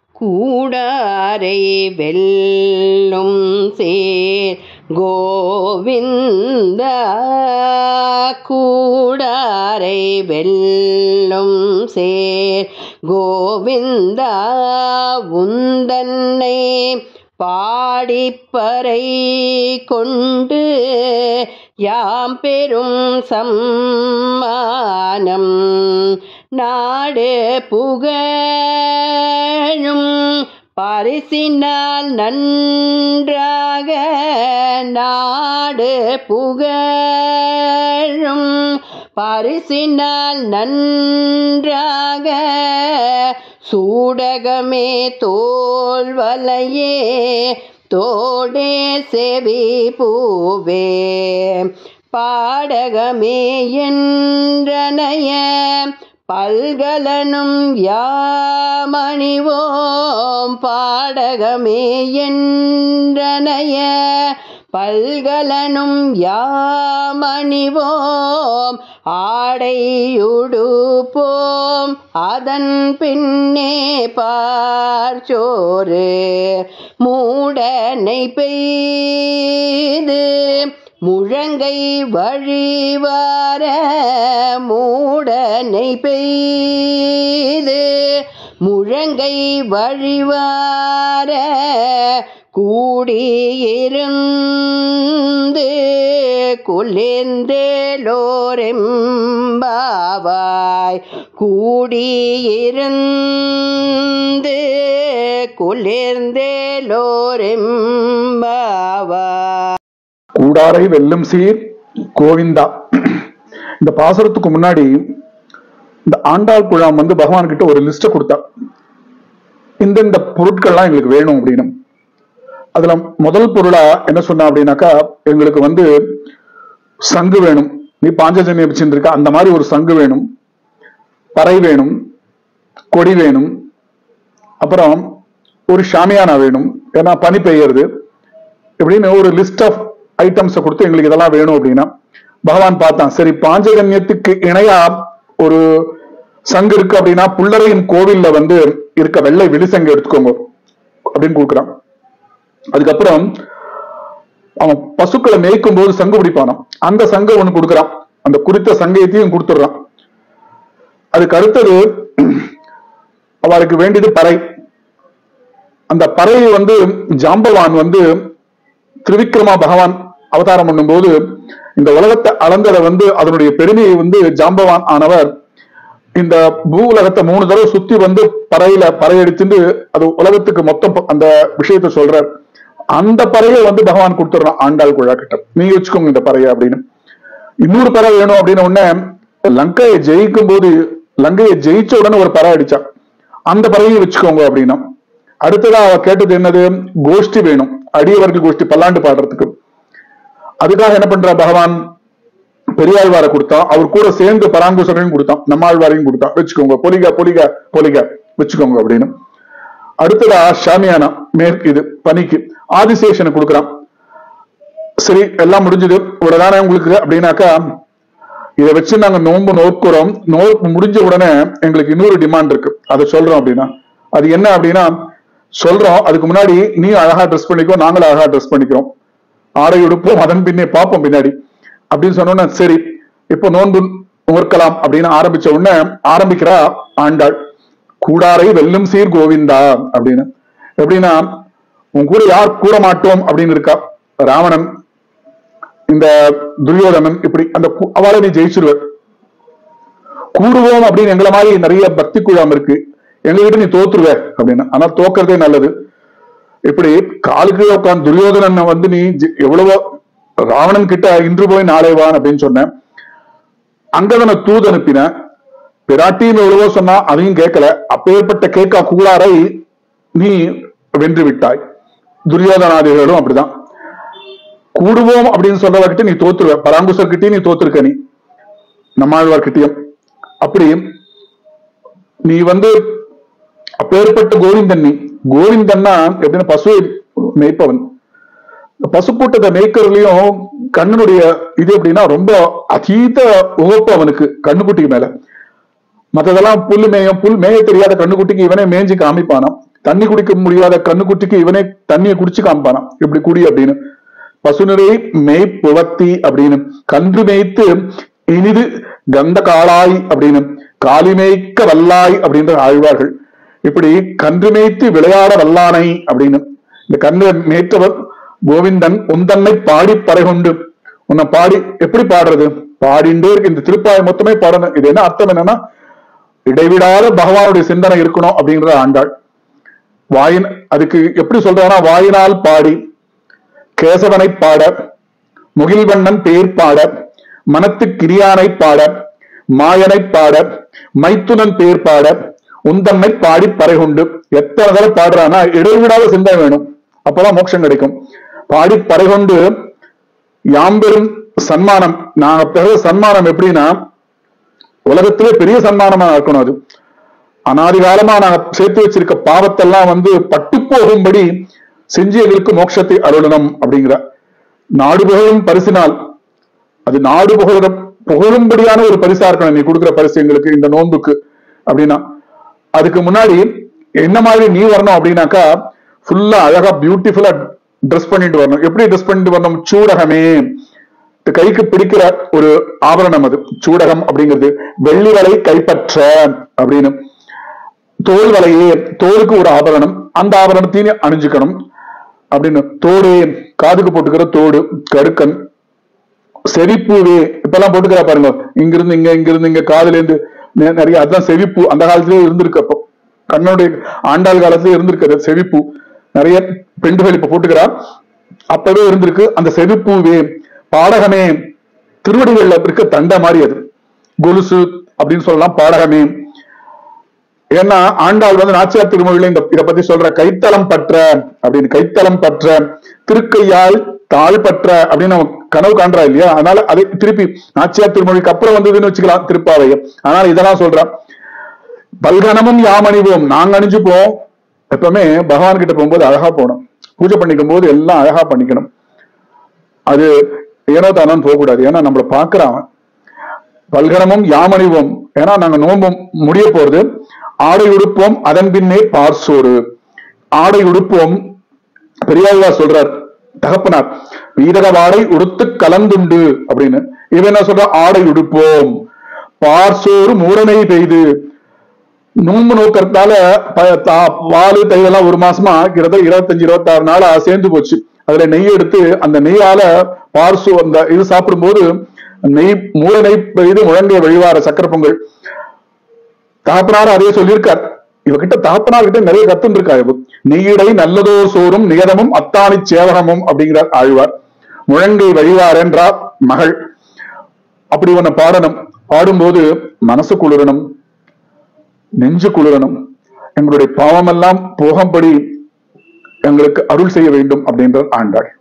கூடாரை வெல்லும் சேர் கோவிந்த கூடாரை வெல்லும் சேர் கோவிந்தா உந்தன்னை பாடிப்பறை கொண்டு யாம் பெரும் சம்மானம் நாடு புகழும் பரிசினால் நன்றாக நாடு புகழும் பரிசினால் நன்றாக சூடகமே தோல்வலையே தோடே செவி பூவே பாடகமே என்றனைய பல்கலனும் யாமணிவோம் பாடகமே என்றனைய பல்கலனும் யாமணிவோம் ஆடையுடுப்போம் அதன் பின்னே பார்ச்சோறு மூடனை பெய்து முழங்கை வழிவார மூடனை பெய்து முழங்கை வழிவார கூடியிருந்து குளிர்ந்தேலோரெம்பாவாய் கூடியிருந்து குளிர்ந்தேலோரெம்பாவாய் கூடாரை வெல்லும் சீர் கோவிந்தா இந்த பாசுரத்துக்கு முன்னாடி இந்த ஆண்டாள் குழாம் வந்து பகவான் கிட்ட ஒரு லிஸ்ட கொடுத்தா இந்த இந்த பொருட்கள்லாம் எங்களுக்கு வேணும் அப்படின்னு அதுல முதல் பொருளா என்ன சொன்னா அப்படின்னாக்கா எங்களுக்கு வந்து சங்கு வேணும் நீ பாஞ்சஜன்ய வச்சுட்டு இருக்க அந்த மாதிரி ஒரு சங்கு வேணும் பறை வேணும் கொடி வேணும் அப்புறம் ஒரு ஷாமியானா வேணும் ஏன்னா பனி பெய்யறது இப்படின்னு ஒரு லிஸ்ட் ஆஃப் ஐட்டம்ஸை கொடுத்து எங்களுக்கு இதெல்லாம் வேணும் அப்படின்னா பகவான் பார்த்தான் சரி பாஞ்சகன்யத்துக்கு இணையா ஒரு சங்கு இருக்கு அப்படின்னா புள்ளரையின் கோவில்ல வந்து இருக்க வெள்ளை விழிசங்கு எடுத்துக்கோங்க அப்படின்னு கொடுக்குறான் அதுக்கப்புறம் அவன் பசுக்களை மேய்க்கும் போது சங்கு பிடிப்பானாம் அந்த சங்கை ஒண்ணு கொடுக்குறான் அந்த குறித்த சங்கயத்தையும் கொடுத்துடுறான் அதுக்கு அடுத்தது அவருக்கு வேண்டியது பறை அந்த பறையை வந்து ஜாம்பவான் வந்து திரிவிக்ரமா பகவான் அவதாரம் பண்ணும்போது இந்த உலகத்தை அளந்ததை வந்து அதனுடைய பெருமையை வந்து ஜாம்பவான் ஆனவர் இந்த பூ உலகத்தை மூணு தடவை சுத்தி வந்து பறையில பறையடிச்சுட்டு அது உலகத்துக்கு மொத்தம் ப- அந்த விஷயத்த சொல்றார் அந்த பறையை வந்து பகவான் கொடுத்துடுறான் ஆண்டாள் குழா கிட்ட நீங்க வச்சுக்கோங்க இந்த பறையை அப்படின்னு இன்னொரு பறை வேணும் அப்படின்னு உடனே லங்கையை ஜெயிக்கும் போது லங்கையை ஜெயிச்ச உடனே ஒரு பறை அடிச்சா அந்த பறையை வச்சுக்கோங்க அப்படின்னா அடுத்ததா அவ கேட்டது என்னது கோஷ்டி வேணும் அடியவர்கள் கோஷ்டி பல்லாண்டு பாடுறதுக்கு அதுக்காக என்ன பண்றா பகவான் பெரியாழ்வாரை கொடுத்தான் அவர் கூட சேர்ந்து பராங்குசரையும் கொடுத்தான் நம்மாழ்வாரையும் கொடுத்தான் வச்சுக்கோங்க பொலிக பொலிக பொலிக வச்சுக்கோங்க அப்படின்னு அடுத்ததா ஷாமியானா மேற்கு இது பனிக்கு ஆதிசேஷனை கொடுக்குறான் சரி எல்லாம் முடிஞ்சது இவ்வளவுதானே உங்களுக்கு அப்படின்னாக்கா இதை வச்சு நாங்க நோன்பு நோக்குறோம் நோன்பு முடிஞ்ச உடனே எங்களுக்கு இன்னொரு டிமாண்ட் இருக்கு அதை சொல்றோம் அப்படின்னா அது என்ன அப்படின்னா சொல்றோம் அதுக்கு முன்னாடி நீ அழகா ட்ரெஸ் பண்ணிக்கோ நாங்களும் அழகா ட்ரெஸ் பண்ணிக்கிறோம் ஆடை உடுப்போம் அதன் பின்னே பார்ப்போம் பின்னாடி அப்படின்னு சொன்னோன்னே சரி இப்போ நோன்பு நோக்கலாம் அப்படின்னு ஆரம்பிச்ச உடனே ஆரம்பிக்கிறா ஆண்டாள் கூடாரை வெல்லும் சீர் கோவிந்தா அப்படின்னு எப்படின்னா உன் கூட யார் கூற மாட்டோம் அப்படின்னு இருக்கா ராவணன் இந்த துரியோதனன் இப்படி அந்த கு- அவளை நீ ஜெயிச்சிருவ கூடுவோம் அப்படின்னு எங்களை மாதிரி நிறைய பக்தி குழாம் இருக்கு எங்ககிட்ட நீ தோத்துருவ அப்படின்னு ஆனா தோக்கறதே நல்லது இப்படி காலுக்கு உட்காந்து துரியோதனன் வந்து நீ ஜெ- எவ்வளவோ ராவணன் கிட்ட இன்று போய் நாளை வான் அப்படின்னு சொன்னேன் அங்கதனை தூது அனுப்பின பிராட்டின்னு எவ்வளவோ சொன்னா அதையும் கேட்கல அப்பேற்பட்ட கேட்கா கூடாரை நீ வென்று விட்டாய் துரியோதனாதிகளும் அப்படிதான் கூடுவோம் அப்படின்னு சொல்றவர்கிட்ட நீ தோத்துருவ பராங்குசர் கிட்டயும் நீ தோத்துருக்க நீ நம்மாழ்வார் கிட்டயும் அப்படி நீ வந்து அப்பேற்பட்ட கோவிந்தன் நீ கோவிந்தன்னா எப்படின்னா பசுவை மேய்ப்பவன் பசுக்கூட்டத்தை மேய்க்கிறதுலயும் கண்ணனுடைய இது எப்படின்னா ரொம்ப அதீத உகப்பு அவனுக்கு கண்ணுக்குட்டிக்கு மேல மத்ததெல்லாம் புல் மேயம் புல் மேய தெரியாத கண்ணுக்குட்டிக்கு இவனே மேய்ஞ்சி காமிப்பானாம் தண்ணி குடிக்க முடியாத கண்ணுக்குட்டிக்கு இவனே தண்ணியை குடிச்சு காமிப்பானாம் இப்படி குடி அப்படின்னு பசுநிறை மெய் புவத்தி அப்படின்னு கன்று மேய்த்து இனிது கந்த காளாய் அப்படின்னு காலி மேய்க்க வல்லாய் அப்படின்ற ஆழ்வார்கள் இப்படி கன்று மேய்த்து விளையாட வல்லானை அப்படின்னு இந்த கன்று மேய்த்தவர் கோவிந்தன் உந்தன்னை பாடி பறைகொண்டு உன்னை பாடி எப்படி பாடுறது பாடிண்டே இருக்கு இந்த திருப்பாய் மொத்தமே பாடணும் இது என்ன அர்த்தம் என்னன்னா இடைவிடாத பகவானுடைய சிந்தனை இருக்கணும் அப்படிங்கிற ஆண்டாள் வாயின் அதுக்கு எப்படி சொல்றாங்கன்னா வாயினால் பாடி கேசவனை பாட முகில்வண்ணன் பேர் பாட மனத்து கிரியானை பாட மாயனை பாட மைத்துனன் பேர் பாட உந்தன்னை பாடி பறைகொண்டு எத்தனை தடவை பாடுறானா இடைவிடாத சிந்தனை வேணும் அப்பதான் மோட்சம் கிடைக்கும் பாடி பறைகொண்டு யாம்பெரும் சன்மானம் நாங்க பெற சன்மானம் எப்படின்னா உலகத்திலே பெரிய சன்மானமா இருக்கணும் அது அனாதி காலமா நாங்க சேர்த்து வச்சிருக்க பாவத்தெல்லாம் வந்து பட்டு போகும்படி செஞ்சு எங்களுக்கு மோட்சத்தை அருளணும் அப்படிங்கிற நாடு புகழும் பரிசினால் அது நாடு புகழ புகழும்படியான ஒரு பரிசா இருக்கணும் நீ கொடுக்குற பரிசு எங்களுக்கு இந்த நோன்புக்கு அப்படின்னா அதுக்கு முன்னாடி என்ன மாதிரி நீ வரணும் அப்படின்னாக்கா ஃபுல்லா அழகா பியூட்டிஃபுல்லா ட்ரெஸ் பண்ணிட்டு வரணும் எப்படி ட்ரெஸ் பண்ணிட்டு வரணும் சூடகமே இந்த கைக்கு பிடிக்கிற ஒரு ஆபரணம் அது சூடகம் அப்படிங்கிறது வெள்ளி வலை கைப்பற்ற அப்படின்னு தோல் வலையே தோலுக்கு ஒரு ஆபரணம் அந்த ஆபரணத்தையும் அணிஞ்சுக்கணும் அப்படின்னு தோடு காதுக்கு போட்டுக்கிற தோடு கடுக்கன் செவிப்பூவே இப்பெல்லாம் போட்டுக்கிறா பாருங்க இங்க இருந்து இங்க இங்க இருந்து இங்க காதுல இருந்து நெ- நிறைய அதுதான் செவிப்பூ அந்த காலத்திலேயே இருந்திருக்கு அப்போ கண்ணனுடைய ஆண்டாள் காலத்திலே இருந்திருக்கு அது செவிப்பூ நிறைய பெண்டுகள் இப்ப போட்டுக்கிறா அப்பவே இருந்திருக்கு அந்த செவிப்பூவே பாடகமே திருவடிகள்ல இருக்க தண்டை மாதிரி அது கொலுசு அப்படின்னு சொல்லலாம் பாடகமே ஏன்னா ஆண்டாள் வந்து நாச்சியார் திருமொழியில இந்த இத பத்தி சொல்ற கைத்தலம் பற்ற அப்படின்னு கைத்தலம் பற்ற திருக்கையால் தாழ் பற்ற அப்படின்னு அவன் கனவு காண்றா இல்லையா அதனால அதை திருப்பி நாச்சியார் திருமொழிக்கு அப்புறம் வந்ததுன்னு வச்சுக்கலாம் திருப்பாவைய அதனால இதெல்லாம் சொல்றான் பல்கணமும் யாம் அணிவோம் நாங்க அணிஞ்சுப்போம் எப்பவுமே பகவான் கிட்ட போகும்போது அழகா போகணும் பூஜை பண்ணிக்கும் போது எல்லாம் அழகா பண்ணிக்கணும் அது ஏனோ தானோன்னு போகக்கூடாது ஏன்னா நம்மள பாக்குறான் அவன். பல்கணமும் யாமணிவோம் ஏன்னா நாங்க நோம்பும் முடிய போறது ஆடை உடுப்போம் அதன் பின்னே பார்சோறு ஆடை உடுப்போம் பெரியாழ்வார் சொல்றார் தகப்பனார் வீரக வாடை உடுத்து கலந்துண்டு அப்படின்னு இவன் என்ன சொல்ற ஆடை உடுப்போம் பார்சோறு மூடனை பெய்து நோம்பு நோக்கறதால ப- தா- வாலு தையெல்லாம் ஒரு மாசமா கிட்டத்தட்ட இருபத்தஞ்சு இருபத்தாறு நாளா சேர்ந்து போச்சு அதுல நெய் எடுத்து அந்த நெய்யால பார்சு அந்த இது சாப்பிடும்போது நெய் மூல நெய் பெய்து முழங்கிய வழிவார சக்கர பொங்கல் தகப்பனார் அதே சொல்லியிருக்கார் இவகிட்ட தகப்பனார் கிட்ட நிறைய கத்துன்னு இருக்கா நெய்யிடை நல்லதோ சோறும் நிகதமும் அத்தாணி சேவகமும் அப்படிங்கிறார் ஆழ்வார் முழங்கை வழிவார் என்றார் மகள் அப்படி ஒண்ணு பாடணும் பாடும்போது மனசு குளிரணும் நெஞ்சு குளிரணும் எங்களுடைய பாவமெல்லாம் போகும்படி எங்களுக்கு அருள் செய்ய வேண்டும் அப்படின்றார் ஆண்டாள்